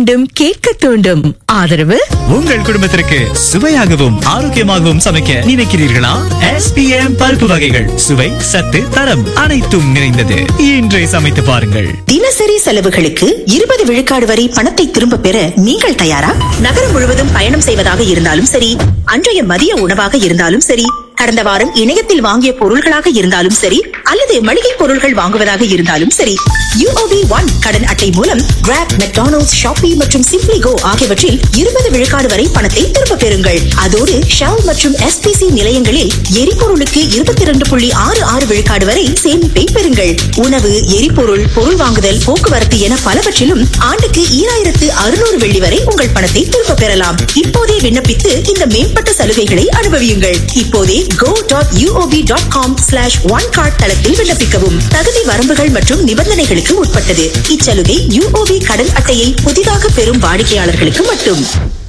மீண்டும் கேட்க தூண்டும் ஆதரவு உங்கள் குடும்பத்திற்கு சுவையாகவும் ஆரோக்கியமாகவும் சமைக்க நினைக்கிறீர்களா எஸ்பிஎம் பருப்பு வகைகள் சுவை சத்து தரம் அனைத்தும் நிறைந்தது இன்றே சமைத்து பாருங்கள் தினசரி செலவுகளுக்கு இருபது விழுக்காடு வரை பணத்தை திரும்ப பெற நீங்கள் தயாரா நகரம் முழுவதும் பயணம் செய்வதாக இருந்தாலும் சரி அன்றைய மதிய உணவாக இருந்தாலும் சரி கடந்த வாரம் இணையத்தில் வாங்கிய பொருள்களாக இருந்தாலும் சரி அல்லது மளிகை பொருள்கள் வாங்குவதாக இருந்தாலும் சரி யூஓபி ஒன் கடன் அட்டை மூலம் கிராப் மெக்டானல்ட்ஸ் ஷாப்பி மற்றும் சிப்ளி கோ ஆகியவற்றில் இருபது விழுக்காடு வரை பணத்தை திரும்ப பெறுங்கள் அதோடு ஷெல் மற்றும் எஸ்பிசி நிலையங்களில் எரிபொருளுக்கு இருபத்தி இரண்டு புள்ளி ஆறு ஆறு விழுக்காடு வரை சேமிப்பை பெறுங்கள் உணவு எரிபொருள் பொருள் வாங்குதல் போக்குவரத்து என பலவற்றிலும் ஆண்டுக்கு ஈராயிரத்து அறுநூறு வெள்ளி வரை உங்கள் பணத்தை திரும்ப பெறலாம் இப்போதே விண்ணப்பித்து இந்த மேம்பட்ட சலுகைகளை அனுபவியுங்கள் இப்போதே go dot UOB dot com slash one card தளத்தில் விண்ணப்பிக்கவும் தகுதி வரம்புகள் மற்றும் நிபந்தனைகளுக்கு உட்பட்டது இச்சலுகை யூஓபி கடன் அட்டையை புதிதாக பெறும் வாடிக்கையாளர்களுக்கு மட்டும்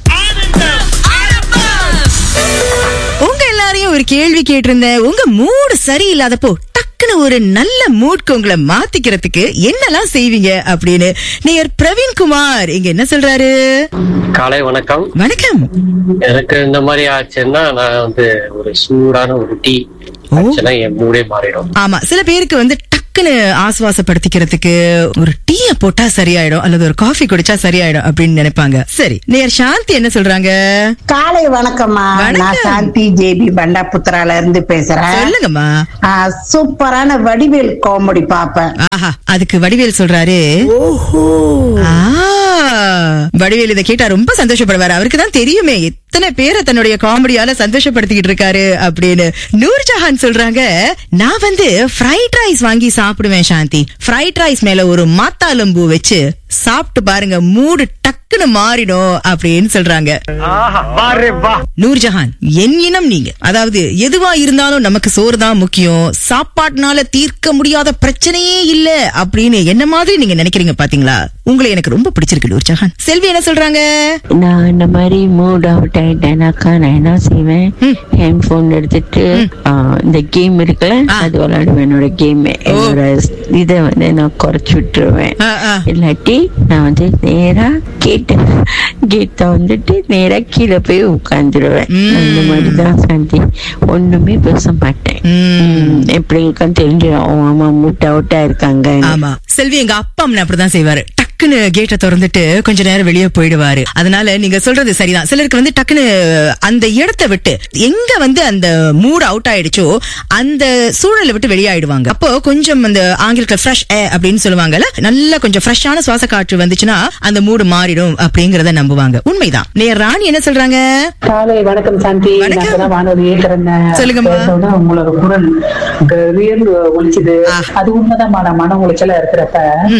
உங்க எல்லாரையும் ஒரு கேள்வி கேட்டிருந்தேன் உங்க மூடு சரியில்லாதப்போ டக்குன்னு ஒரு நல்ல மூட்க்கு உங்களை மாத்திக்கிறதுக்கு என்னெல்லாம் செய்வீங்க அப்படின்னு நேயர் பிரவீன் குமார் இங்க என்ன சொல்றாரு காலை வணக்கம் வணக்கம் எனக்கு இந்த மாதிரி ஆச்சுன்னா நான் வந்து ஒரு சூடான ஒரு டீ ஆச்சுன்னா என் மூடே மாறிடும் ஆமா சில பேருக்கு வந்து டக்குன்னு ஆசுவாசப்படுத்திக்கிறதுக்கு ஒரு டீய போட்டா சரியாயிடும் அல்லது ஒரு காஃபி குடிச்சா சரியாயிடும் அப்படின்னு நினைப்பாங்க சரி நேயர் சாந்தி என்ன சொல்றாங்க காலை வணக்கம்மா வணக்கம். நான் சாந்தி ஜேபி பண்டாபுத்திரால இருந்து பேசுறேன் சொல்லுங்கம்மா ஆ, சூப்பரான வடிவேல் காமெடி பாப்பேன் ஆஹா அதுக்கு வடிவேல் சொல்றாரு ஆ, வடிவேல் இதை கேட்டா ரொம்ப சந்தோஷப்படுவாரு அவருக்கு தான் தெரியுமே எத்தனை பேரை தன்னுடைய காமெடியால சந்தோஷப்படுத்திக்கிட்டு இருக்காரு அப்படின்னு நூர்ஜஹான் சொல்றாங்க நான் வந்து ஃப்ரைட் ரைஸ் வாங்கி சாப்பிடுவேன் சாந்தி ஃப்ரைட் ரைஸ் மேல ஒரு மாத்தாளம்பூ வச்சு சாப்பிட்டு பாருங்க மூடு டக்குன்னு மாறிடும் அப்படின்னு சொல்றாங்க நூர்ஜஹான் என் இனம் நீங்க அதாவது எதுவா இருந்தாலும் நமக்கு சோறு தான் முக்கியம் சாப்பாட்டுனால தீர்க்க முடியாத பிரச்சனையே இல்ல அப்படின்னு என்ன மாதிரி நீங்க நினைக்கிறீங்க பாத்தீங்களா உங்களை எனக்கு ரொம்ப பிடிச்சிருக்கு நூர்ஜஹான் செல்வி என்ன சொல்றாங்க நான் இந்த மாதிரி மூட் அவுட் ஆயிட்டேனாக்கா நான் என்ன செய்வேன் ஹேண்ட் போன் எடுத்துட்டு ஆ, இந்த கேம் இருக்குல்ல ஆ. அது விளையாடுவேன் என்னோட கேம் என்னோட இதை வந்து நான் குறைச்சு விட்டுருவேன் ஆ, ஆ. இல்லாட்டி நான் வந்து நேரா கேட்டு கேட்ட வந்துட்டு நேரா கீழே போய் உட்காந்துருவேன் ம். அந்த மாதிரிதான் சாந்தி ஒண்ணுமே பேச மாட்டேன் ம். ம், எப்படி இருக்கான்னு தெரிஞ்சிடும் ஓ, ஆமா மூட் அவுட்டா இருக்காங்க ஆமா செல்வி எங்க அப்பா அம்மன் அப்படிதான் செய்வாரு டக்குன்னு கேட்ட திறந்துட்டு கொஞ்ச நேரம் வெளியே போயிடுவாரு அதனால நீங்க சொல்றது சரிதான் சிலருக்கு வந்து டக்குன்னு அந்த இடத்தை விட்டு எங்க வந்து அந்த மூட் அவுட் ஆயிடுச்சோ அந்த சூழலை விட்டு வெளியாயிடுவாங்க அப்போ கொஞ்சம் அந்த ஆங்கிலத்துல ஃப்ரெஷ் அப்படின்னு சொல்லுவாங்கல்ல நல்ல கொஞ்சம் ஃப்ரெஷ்ஷான சுவாச காற்று வந்துச்சுன்னா அந்த மூடு மாறிடும் அப்படிங்கறத நம்புவாங்க உண்மைதான் நேர் ராணி என்ன சொல்றாங்க காலை வணக்கம் சாந்தி வணக்கம். நான் இப்பதான் வானொலி ஏற்றுறேன் சொல்லுங்கம்மா. பேசணும்னா உங்களோட குரல் ரியல் ஒழிச்சுது ஆ. அது உண்மைதாம்மா நான் மன உளைச்சலா இருக்கிறப்ப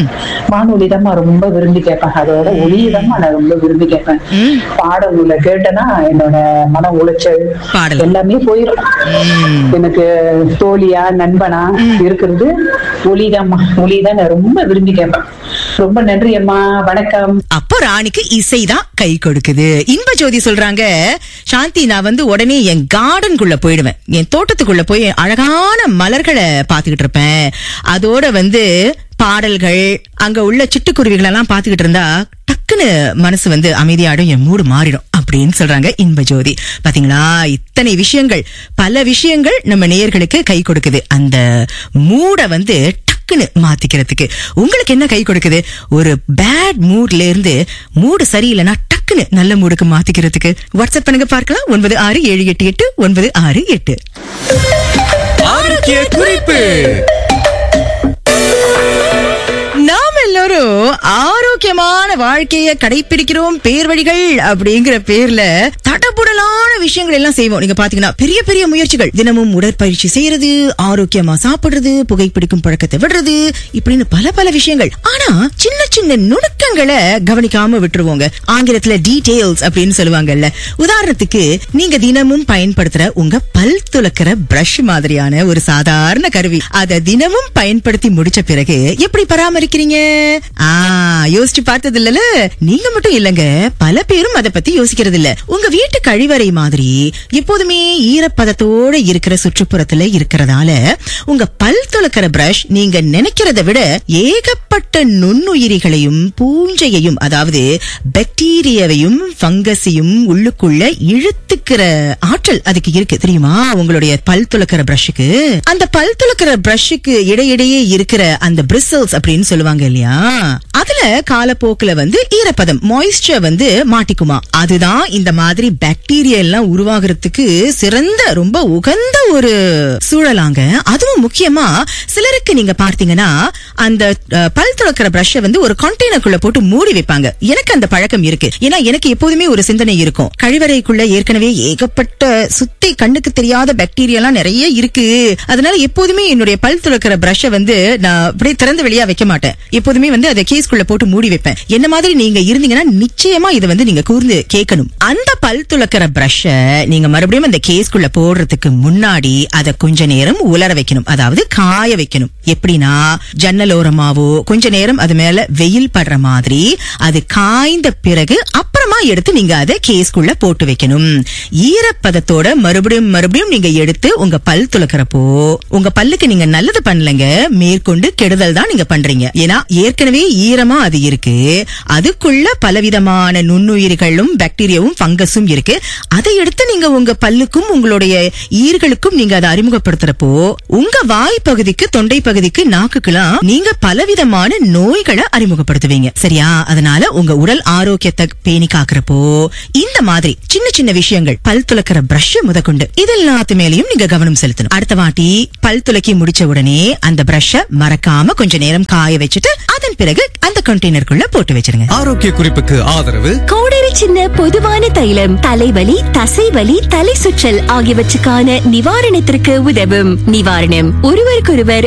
வானொலி தான்மா ரொம்ப விரும்பி கேட்பேன் அதோட ஒளியதாம்மா நான் ரொம்ப விரும்பி கேட்பேன் பாடல்களை கேட்டேன்னா என்னோட மன உளைச்சல் பாடல். எல்லாமே போயிடும் எனக்கு தோழியா நண்பனா இருக்கிறது ஒளிதாம்மா ஒளிதான் நான் ரொம்ப விரும்பி கேட்பேன் ரொம்ப நன்றி அம்மா வணக்கம் அப்போ ராணிக்கு இசைதான் கை கொடுக்குது இன்ப ஜோதி சொல்றாங்க சாந்தி நான் வந்து உடனே என் கார்டனுக்குள்ள போயிடுவேன் என் தோட்டத்துக்குள்ள போய் அழகான மலர்களை பாத்துக்கிட்டு இருப்பேன் அதோட வந்து பாடல்கள் அங்க உள்ள சிட்டுக்குருவிகள் எல்லாம் பாத்துக்கிட்டு இருந்தா டக்குன்னு மனசு வந்து அமைதியாடும் என் மூடு மாறிடும் அப்படின்னு சொல்றாங்க இன்ப ஜோதி பாத்தீங்களா இத்தனை விஷயங்கள் பல விஷயங்கள் நம்ம நேயர்களுக்கு கை கொடுக்குது அந்த மூட வந்து டக்குன்னு மாத்திக்கிறதுக்கு உங்களுக்கு என்ன கை கொடுக்குது ஒரு பேட் மூட்ல இருந்து மூடு சரியில்லைன்னா டக்குன்னு நல்ல மூடுக்கு மாத்திக்கிறதுக்கு வாட்ஸ்அப் பண்ணுங்க பார்க்கலாம் ஒன்பது ஆறு ஏழு எட்டு எட்டு ஒன்பது ஆறு எட்டு ஆரோக்கிய குறிப்பு நாம் எல்லாரும் ஆரோக்கியமான வாழ்க்கைய கடைபிடிக்கிறோம் பேர் வழிகள் அப்படிங்கிற பேர்ல தடபுடலான விஷயங்கள் எல்லாம் செய்வோம் நீங்க பாத்தீங்கன்னா பெரிய பெரிய முயற்சிகள் தினமும் உடற்பயிற்சி செய்யறது ஆரோக்கியமா சாப்பிடுறது புகைப்பிடிக்கும் பழக்கத்தை விடுறது இப்படின்னு பல பல விஷயங்கள் ஆனா சின்ன சின்ன நுணுக்கங்களை கவனிக்காம விட்டுருவோங்க ஆங்கிலத்துல டீடைல்ஸ் அப்படின்னு சொல்லுவாங்கல்ல உதாரணத்துக்கு நீங்க தினமும் பயன்படுத்துற உங்க பல் துலக்கிற பிரஷ் மாதிரியான ஒரு சாதாரண கருவி அதை தினமும் பயன்படுத்தி முடிச்ச பிறகு எப்படி பராமரிக்கிறீங்க ஆ யோசி யோசிச்சு பார்த்தது இல்லல நீங்க மட்டும் இல்லங்க பல பேரும் அதை பத்தி யோசிக்கிறது இல்ல உங்க வீட்டு கழிவறை மாதிரி எப்போதுமே ஈரப்பதத்தோட இருக்கிற சுற்றுப்புறத்துல இருக்கிறதால உங்க பல் துளக்கிற பிரஷ் நீங்க நினைக்கிறத விட ஏகப்பட்ட நுண்ணுயிரிகளையும் பூஞ்சையையும் அதாவது பாக்டீரியாவையும் ஃபங்கஸையும் உள்ளுக்குள்ள இழுத்துக்கிற ஆற்றல் அதுக்கு இருக்கு தெரியுமா உங்களுடைய பல் துளக்கிற பிரஷுக்கு அந்த பல் துளக்கிற பிரஷுக்கு இடையிடையே இருக்கிற அந்த பிரிசல்ஸ் அப்படின்னு சொல்லுவாங்க இல்லையா அதுல காலப்போக்குல வந்து ஈரப்பதம் மாய்ஸ்சர் வந்து மாட்டிக்குமா அதுதான் இந்த மாதிரி பாக்டீரியா எல்லாம் உருவாகிறதுக்கு சிறந்த ரொம்ப உகந்த ஒரு சூழலாங்க அதுவும் முக்கியமா சிலருக்கு நீங்க பார்த்தீங்கன்னா அந்த அஹ், பல் துளக்கிற பிரஷ வந்து ஒரு கண்டெய்னருக்குள்ள போட்டு மூடி வைப்பாங்க எனக்கு அந்த பழக்கம் இருக்கு ஏன்னா எனக்கு எப்போதுமே ஒரு சிந்தனை இருக்கும் கழிவறைக்குள்ள ஏற்கனவே ஏகப்பட்ட சுத்தி கண்ணுக்கு தெரியாத பாக்டீரியா எல்லாம் நிறைய இருக்கு அதனால எப்போதுமே என்னுடைய பல் துளக்கிற பிரஷ வந்து நான் அப்படியே திறந்து வெளியா வைக்க மாட்டேன் எப்போதுமே வந்து அதை கேஸ்குள்ள போட்டு மூடி வைப்பேன் என்ன மாதிரி நீங்க இருந்தீங்கன்னா நிச்சயமா இதை வந்து நீங்க கூர்ந்து கேட்கணும் அந்த பல் துளக்கிற பிரஷ நீங்க மறுபடியும் அந்த கேஸ்குள்ள போடுறதுக்கு முன்னாடி அதை கொஞ்ச நேரம் உலர வைக்கணும் அதாவது காய வைக்கணும் எப்படின்னா ஜன்னல் ஓரமாவோ கொஞ்ச நேரம் அது மேல வெயில் படுற மாதிரி அது காய்ந்த பிறகு அப்புறமா எடுத்து நீங்க அதை கேஸ்குள்ள போட்டு வைக்கணும் ஈரப்பதத்தோட மறுபடியும் மறுபடியும் நீங்க எடுத்து உங்க பல் துளக்கிறப்போ உங்க பல்லுக்கு நீங்க நல்லது பண்ணலங்க மேற்கொண்டு கெடுதல் தான் நீங்க பண்றீங்க ஏன்னா ஏற்கனவே ஈரமா அது இருக்கு அதுக்குள்ள பலவிதமான நுண்ணுயிர்களும் பாக்டீரியாவும் ஃபங்கஸும் இருக்கு அதை எடுத்து நீங்க உங்க பல்லுக்கும் உங்களுடைய ஈர்களுக்கும் நீங்க அதை அறிமுகப்படுத்துறப்போ உங்க வாய் பகுதிக்கு தொண்டை பகுதிக்கு நாக்குக்கெல்லாம் நீங்க பலவிதமான நோய்களை அறிமுகப்படுத்துவீங்க சரியா அதனால உங்க உடல் ஆரோக்கியத்தை பேணி காக்குறப்போ இந்த மாதிரி சின்ன சின்ன விஷயங்கள் பல் துலக்கிற பிரஷ் முதற்கொண்டு இது எல்லாத்து மேலயும் நீங்க கவனம் செலுத்தணும் அடுத்த வாட்டி பல் துலக்கி முடிச்ச உடனே அந்த பிரஷ மறக்காம கொஞ்ச நேரம் காய வச்சுட்டு அதன் பிறகு அந்த கண்டெய்னருக்குள்ள போட்டு வச்சிருங்க ஆரோக்கிய குறிப்புக்கு ஆதரவு கோடரி சின்ன பொதுவான தைலம் தலைவலி தசைவலி தலை சுற்றல் ஆகியவற்றுக்கான நிவாரணத்திற்கு உதவும் நிவாரணம் ஒருவருக்கொருவர்